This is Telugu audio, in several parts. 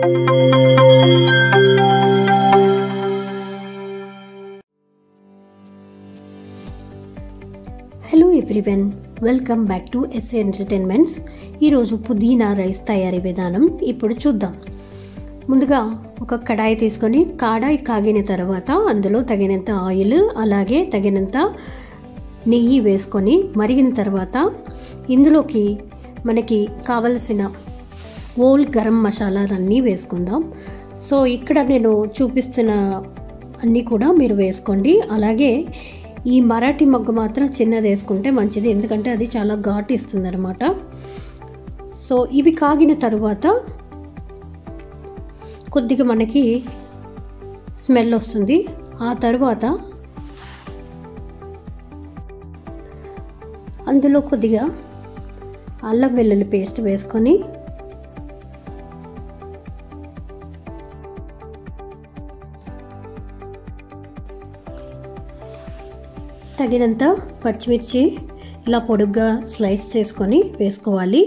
hello everyone welcome back to SA entertainments ఈరోజు పుదీనా రైస్ తయారీ విధానం ఇప్పుడు చూద్దాం ముందుగా ఒక కడాయి తీసుకొని కడాయి కాగిన తర్వాత అందులో తగినంత ఆయిల్ అలాగే తగినంత నెయ్యి వేసుకొని మరిగిన తర్వాత ఇందులోకి మనకి కావలసిన ఓల్ గరం మసాలాలన్నీ వేసుకుందాం సో ఇక్కడ నేను చూపిస్తున్న అన్నీ కూడా మీరు వేసుకోండి అలాగే ఈ మరాఠీ మొగ్గ మాత్రం చిన్నది వేసుకుంటే మంచిది ఎందుకంటే అది చాలా ఘాటు ఇస్తుంది అనమాట సో ఇవి కాగిన తర్వాత కొద్దిగా మనకి స్మెల్ వస్తుంది ఆ తర్వాత అందులో కొద్దిగా అల్లం వెల్లుల్లి పేస్ట్ వేసుకొని తగినంత పచ్చిమిర్చి ఇలా పొడుగ్గా స్లైస్ చేసుకొని వేసుకోవాలి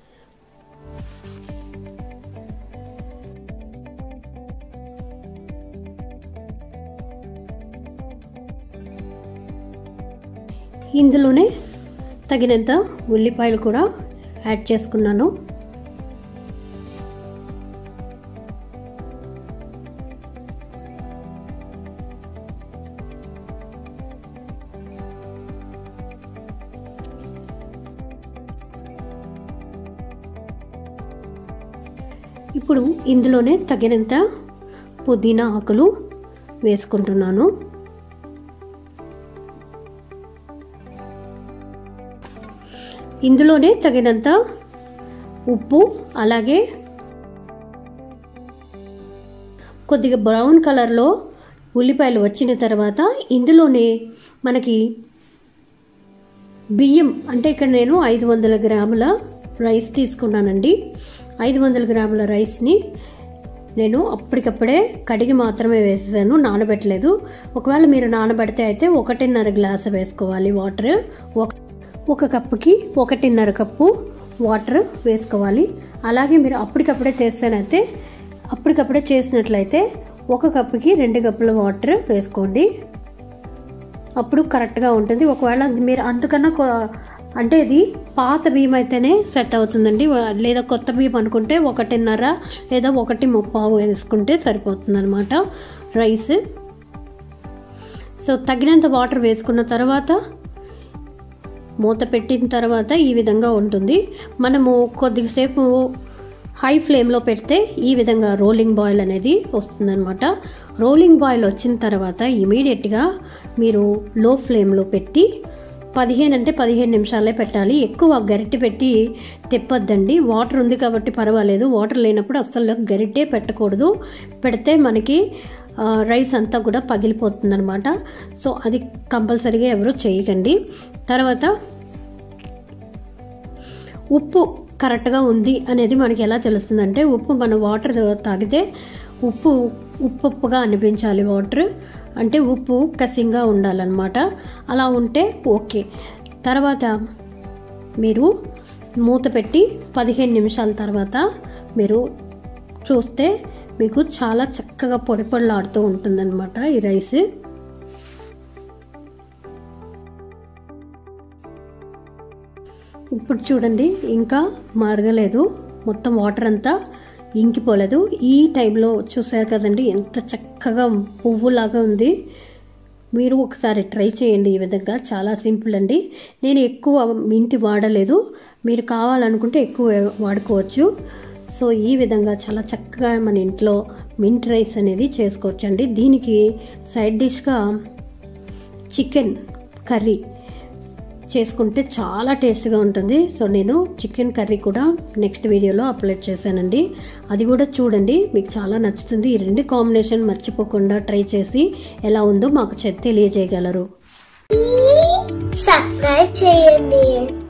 ఇందులోనే తగినంత ఉల్లిపాయలు కూడా యాడ్ చేసుకున్నాను ఇప్పుడు ఇందులోనే తగినంత పుదీనా ఆకులు వేసుకుంటున్నాను ఇందులోనే తగినంత ఉప్పు అలాగే కొద్దిగా బ్రౌన్ కలర్లో ఉల్లిపాయలు వచ్చిన తర్వాత ఇందులోనే మనకి బియ్యం అంటే ఇక్కడ నేను ఐదు వందల గ్రాముల రైస్ తీసుకున్నానండి ఐదు వందల గ్రాముల రైస్ని నేను అప్పటికప్పుడే కడిగి మాత్రమే వేసేసాను నానబెట్టలేదు ఒకవేళ మీరు నానబెడితే అయితే ఒకటిన్నర గ్లాసు వేసుకోవాలి వాటర్ ఒక ఒక కప్పుకి ఒకటిన్నర కప్పు వాటర్ వేసుకోవాలి అలాగే మీరు అప్పటికప్పుడే చేస్తేనైతే అప్పటికప్పుడే చేసినట్లయితే ఒక కప్పుకి రెండు కప్పుల వాటర్ వేసుకోండి అప్పుడు కరెక్ట్గా ఉంటుంది ఒకవేళ మీరు అంతకన్నా అంటే ఇది పాత బియ్యం అయితేనే సెట్ అవుతుందండి లేదా కొత్త బియ్యం అనుకుంటే ఒకటిన్నర లేదా ఒకటి ముప్పావు వేసుకుంటే సరిపోతుంది అనమాట రైస్ సో తగినంత వాటర్ వేసుకున్న తర్వాత మూత పెట్టిన తర్వాత ఈ విధంగా ఉంటుంది మనము కొద్దిసేపు హై ఫ్లేమ్లో పెడితే ఈ విధంగా రోలింగ్ బాయిల్ అనేది వస్తుందన్నమాట రోలింగ్ బాయిల్ వచ్చిన తర్వాత ఇమీడియట్గా మీరు లో ఫ్లేమ్లో పెట్టి పదిహేను అంటే పదిహేను నిమిషాలే పెట్టాలి ఎక్కువ గరిటె పెట్టి తిప్పొద్దండి వాటర్ ఉంది కాబట్టి పర్వాలేదు వాటర్ లేనప్పుడు అస్సలు గరిటె పెట్టకూడదు పెడితే మనకి రైస్ అంతా కూడా పగిలిపోతుంది అనమాట సో అది కంపల్సరీగా ఎవరు చేయకండి తర్వాత ఉప్పు కరెక్ట్గా ఉంది అనేది మనకి ఎలా తెలుస్తుందంటే ఉప్పు మన వాటర్ తాగితే ఉప్పు ఉప్పు ఉప్పుగా అనిపించాలి వాటర్ అంటే ఉప్పు కసింగా ఉండాలన్నమాట అలా ఉంటే ఓకే తర్వాత మీరు మూత పెట్టి పదిహేను నిమిషాల తర్వాత మీరు చూస్తే మీకు చాలా చక్కగా పొడి పొడిలాడుతూ ఉంటుందన్నమాట ఈ రైస్ ఇప్పుడు చూడండి ఇంకా మరగలేదు మొత్తం వాటర్ అంతా ఇంకిపోలేదు ఈ టైంలో చూసారు కదండి ఎంత చక్కగా పువ్వులాగా ఉంది మీరు ఒకసారి ట్రై చేయండి ఈ విధంగా చాలా సింపుల్ అండి నేను ఎక్కువ మింటి వాడలేదు మీరు కావాలనుకుంటే ఎక్కువ వాడుకోవచ్చు సో ఈ విధంగా చాలా చక్కగా మన ఇంట్లో మింట్ రైస్ అనేది చేసుకోవచ్చండి దీనికి సైడ్ డిష్గా చికెన్ కర్రీ చేసుకుంటే చాలా టేస్ట్గా ఉంటుంది సో నేను చికెన్ కర్రీ కూడా నెక్స్ట్ వీడియోలో అప్లోడ్ చేశానండి అది కూడా చూడండి మీకు చాలా నచ్చుతుంది ఈ రెండు కాంబినేషన్ మర్చిపోకుండా ట్రై చేసి ఎలా ఉందో మాకు తెలియజేయగలరు సబ్స్క్రైబ్ చేయండి